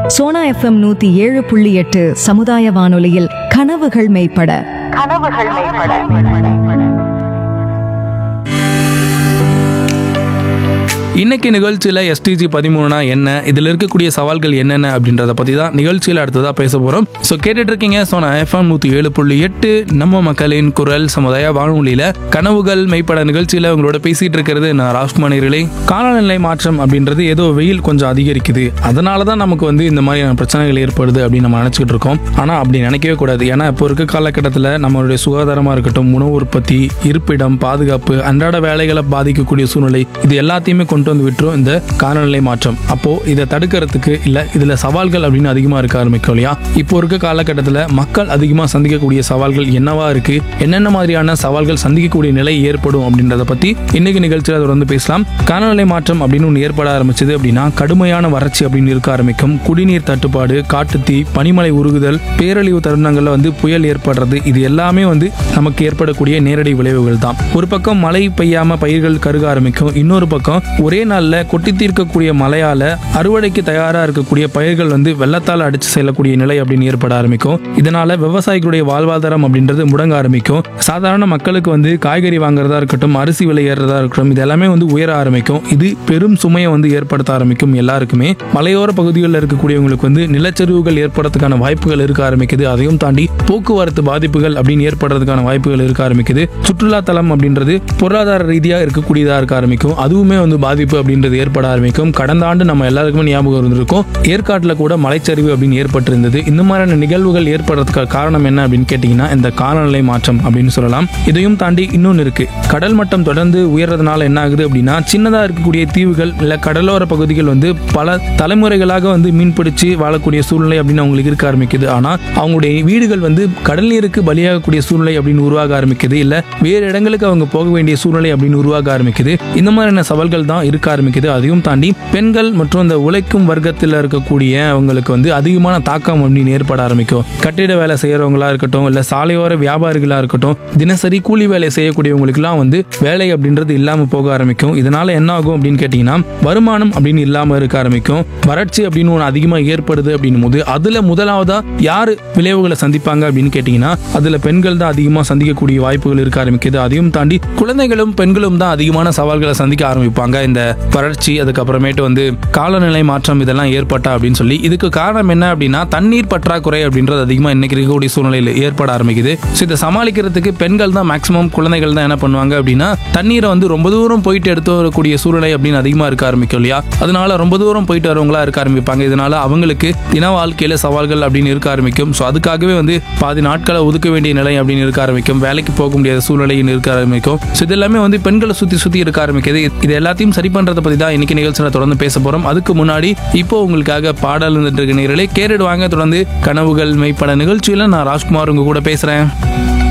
Sona FM நூத்தி ஏழு புள்ளி எட்டு சமுதாய வானொலியில் கனவுகள் மெய்ப்பட கனவுகள் மேம்பட இன்னைக்கு நிகழ்ச்சியில் எஸ்டிஜி பதிமூணுனா என்ன இதில் இருக்கக்கூடிய சவால்கள் என்னென்ன அப்படின்றத பற்றி தான் நிகழ்ச்சியில் அடுத்ததாக பேச போகிறோம் ஸோ கேட்டுட்டு இருக்கீங்க ஸோ நான் எஃப்எம் நூற்றி ஏழு புள்ளி எட்டு நம்ம மக்களின் குரல் சமுதாய வானொலியில் கனவுகள் மெய்ப்பட நிகழ்ச்சியில் உங்களோட பேசிகிட்டு இருக்கிறது நான் ராஜ்குமாரிகளே காலநிலை மாற்றம் அப்படின்றது ஏதோ வெயில் கொஞ்சம் அதிகரிக்குது அதனால தான் நமக்கு வந்து இந்த மாதிரியான பிரச்சனைகள் ஏற்படுது அப்படின்னு நம்ம நினச்சிக்கிட்டு இருக்கோம் ஆனால் அப்படி நினைக்கவே கூடாது ஏன்னா இப்போ இருக்க காலகட்டத்தில் நம்மளுடைய சுகாதாரமாக இருக்கட்டும் உணவு உற்பத்தி இருப்பிடம் பாதுகாப்பு அன்றாட வேலைகளை பாதிக்கக்கூடிய சூழ்நிலை இது எல்லாத்தையுமே கொண்டு வந்து விட்டுரும் இந்த காலநிலை மாற்றம் அப்போ இதை தடுக்கிறதுக்கு இல்லை இதில் சவால்கள் அப்படின்னு அதிகமாக இருக்க ஆரம்பிக்கும் இல்லையா இப்போ இருக்க காலகட்டத்தில் மக்கள் அதிகமாக சந்திக்கக்கூடிய சவால்கள் என்னவா இருக்கு என்னென்ன மாதிரியான சவால்கள் சந்திக்கக்கூடிய நிலை ஏற்படும் அப்படின்றத பற்றி இன்னைக்கு நிகழ்ச்சியில் தொடர்ந்து பேசலாம் காலநிலை மாற்றம் அப்படின்னு ஒன்று ஏற்பட ஆரம்பிச்சது அப்படின்னா கடுமையான வறட்சி அப்படின்னு இருக்க ஆரம்பிக்கும் குடிநீர் தட்டுப்பாடு காட்டுத்தீ பனிமலை உருகுதல் பேரழிவு தருணங்களில் வந்து புயல் ஏற்படுறது இது எல்லாமே வந்து நமக்கு ஏற்படக்கூடிய நேரடி விளைவுகள் தான் ஒரு பக்கம் மழை பெய்யாம பயிர்கள் கருக ஆரம்பிக்கும் இன்னொரு பக்கம் ஒரே நாள்ல கொட்டி தீர்க்கக்கூடிய மழையால அறுவடைக்கு தயாரா இருக்கக்கூடிய பயிர்கள் வந்து வெள்ளத்தால் அடிச்சு செல்லக்கூடிய நிலை அப்படின்னு ஏற்பட ஆரம்பிக்கும் இதனால விவசாயிகளுடைய வாழ்வாதாரம் அப்படின்றது முடங்க ஆரம்பிக்கும் சாதாரண மக்களுக்கு வந்து காய்கறி வாங்குறதா இருக்கட்டும் அரிசி விலை ஏறுறதா இருக்கட்டும் இது எல்லாமே வந்து உயர ஆரம்பிக்கும் இது பெரும் சுமையை வந்து ஏற்படுத்த ஆரம்பிக்கும் எல்லாருக்குமே மலையோர பகுதிகளில் இருக்கக்கூடியவங்களுக்கு வந்து நிலச்சரிவுகள் ஏற்படுறதுக்கான வாய்ப்புகள் இருக்க ஆரம்பிக்குது அதையும் தாண்டி போக்குவரத்து பாதிப்புகள் அப்படின்னு ஏற்படுறதுக்கான வாய்ப்புகள் இருக்க ஆரம்பிக்குது சுற்றுலா தலம் அப்படின்றது பொருளாதார ரீதியாக இருக்கக்கூடியதாக இருக்க ஆரம்பிக்கும் அதுவுமே வந்து பாதிப்பு அப்படின்றது ஏற்பட ஆரம்பிக்கும் கடந்த ஆண்டு நம்ம எல்லாருக்குமே ஞாபகம் இருந்திருக்கும் ஏற்காட்டில் கூட மலைச்சரிவு அப்படின்னு ஏற்பட்டிருந்தது இந்த மாதிரியான நிகழ்வுகள் ஏற்படுறதுக்கு காரணம் என்ன அப்படின்னு கேட்டிங்கன்னா இந்த காலநிலை மாற்றம் அப்படின்னு சொல்லலாம் இதையும் தாண்டி இன்னொன்று இருக்கு கடல் மட்டம் தொடர்ந்து உயர்றதுனால என்ன ஆகுது அப்படின்னா சின்னதாக இருக்கக்கூடிய தீவுகள் இல்லை கடலோர பகுதிகள் வந்து பல தலைமுறைகளாக வந்து மீன் பிடிச்சு வாழக்கூடிய சூழ்நிலை அப்படின்னு அவங்களுக்கு இருக்க ஆரம்பிக்குது ஆனால் அவங்களுடைய வீடுகள் வந்து கடல் நீருக்கு பலியாகக்கூடிய சூழ்நிலை அப்படின்னு உருவாக ஆரம்பிக்குது இல்லை வேறு இடங்களுக்கு அவங்க போக வேண்டிய சூழ்நிலை அப்படின்னு உருவாக ஆரம்பிக்குது இந்த மாதிரியான சவால்கள் தான் இருக்க ஆரம்பிக்குது அதையும் தாண்டி பெண்கள் மற்றும் இந்த உழைக்கும் வர்க்கத்தில் இருக்கக்கூடிய அவங்களுக்கு வந்து அதிகமான தாக்கம் அப்படின்னு ஏற்பட ஆரம்பிக்கும் கட்டிட வேலை செய்யறவங்களா இருக்கட்டும் இல்லை சாலையோர வியாபாரிகளா இருக்கட்டும் தினசரி கூலி வேலை செய்யக்கூடியவங்களுக்குலாம் வந்து வேலை அப்படின்றது இல்லாமல் போக ஆரம்பிக்கும் இதனால என்ன ஆகும் அப்படின்னு கேட்டிங்கன்னா வருமானம் அப்படின்னு இல்லாமல் இருக்க ஆரம்பிக்கும் வறட்சி அப்படின்னு ஒன்று அதிகமாக ஏற்படுது அப்படின்னும் போது அதில் முதலாவதா யார் விளைவுகளை சந்திப்பாங்க அப்படின்னு கேட்டிங்கன்னா அதில் பெண்கள் தான் அதிகமாக சந்திக்கக்கூடிய வாய்ப்புகள் இருக்க ஆரம்பிக்குது அதையும் தாண்டி குழந்தைகளும் பெண்களும் தான் அதிகமான சவால்களை சந்திக்க ஆரம்பிப்பாங்க இந்த வறட்சி அதுக்கப்புறமேட்டு வந்து காலநிலை மாற்றம் இதெல்லாம் ஏற்பட்டா அப்படின்னு சொல்லி இதுக்கு காரணம் என்ன அப்படின்னா தண்ணீர் பற்றாக்குறை அப்படின்றது அதிகமாக இன்னைக்கு இருக்கக்கூடிய சூழ்நிலையில் ஏற்பட ஆரம்பிக்குது ஸோ இதை சமாளிக்கிறதுக்கு பெண்கள் தான் மேக்ஸிமம் குழந்தைகள் தான் என்ன பண்ணுவாங்க அப்படின்னா தண்ணீரை வந்து ரொம்ப தூரம் போயிட்டு எடுத்து வரக்கூடிய சூழ்நிலை அப்படின்னு அதிகமாக இருக்க ஆரம்பிக்கும் இல்லையா அதனால ரொம்ப தூரம் போயிட்டு வரவங்களா இருக்க ஆரம்பிப்பாங்க இதனால அவங்களுக்கு தின வாழ்க்கையில சவால்கள் அப்படின்னு இருக்க ஆரம்பிக்கும் ஸோ அதுக்காகவே வந்து பாதி நாட்களை ஒதுக்க வேண்டிய நிலை அப்படின்னு இருக்க ஆரம்பிக்கும் வேலைக்கு போக முடியாத சூழ்நிலைன்னு இருக்க ஆரம்பிக்கும் ஸோ இது எல்லாமே வந்து பெண்களை சுற்றி சுற்றி இருக்க ஆரம்பிக்குது இது எல்லாத்தையும் சரி பண்றதை பற்றி தான் இன்னைக்கு நிகழ்ச்சியில் தொடர்ந்து பேச போறோம் அதுக்கு முன்னாடி இப்போ உங்களுக்காக பாடல் இருந்துட்டு இருக்க நேரலே கேட்டுடுவாங்க தொடர்ந்து கனவுகள் மெய்ப்பட நிகழ்ச்சியில் நான் ராஜ்குமார் உங்க கூட பேசுறேன்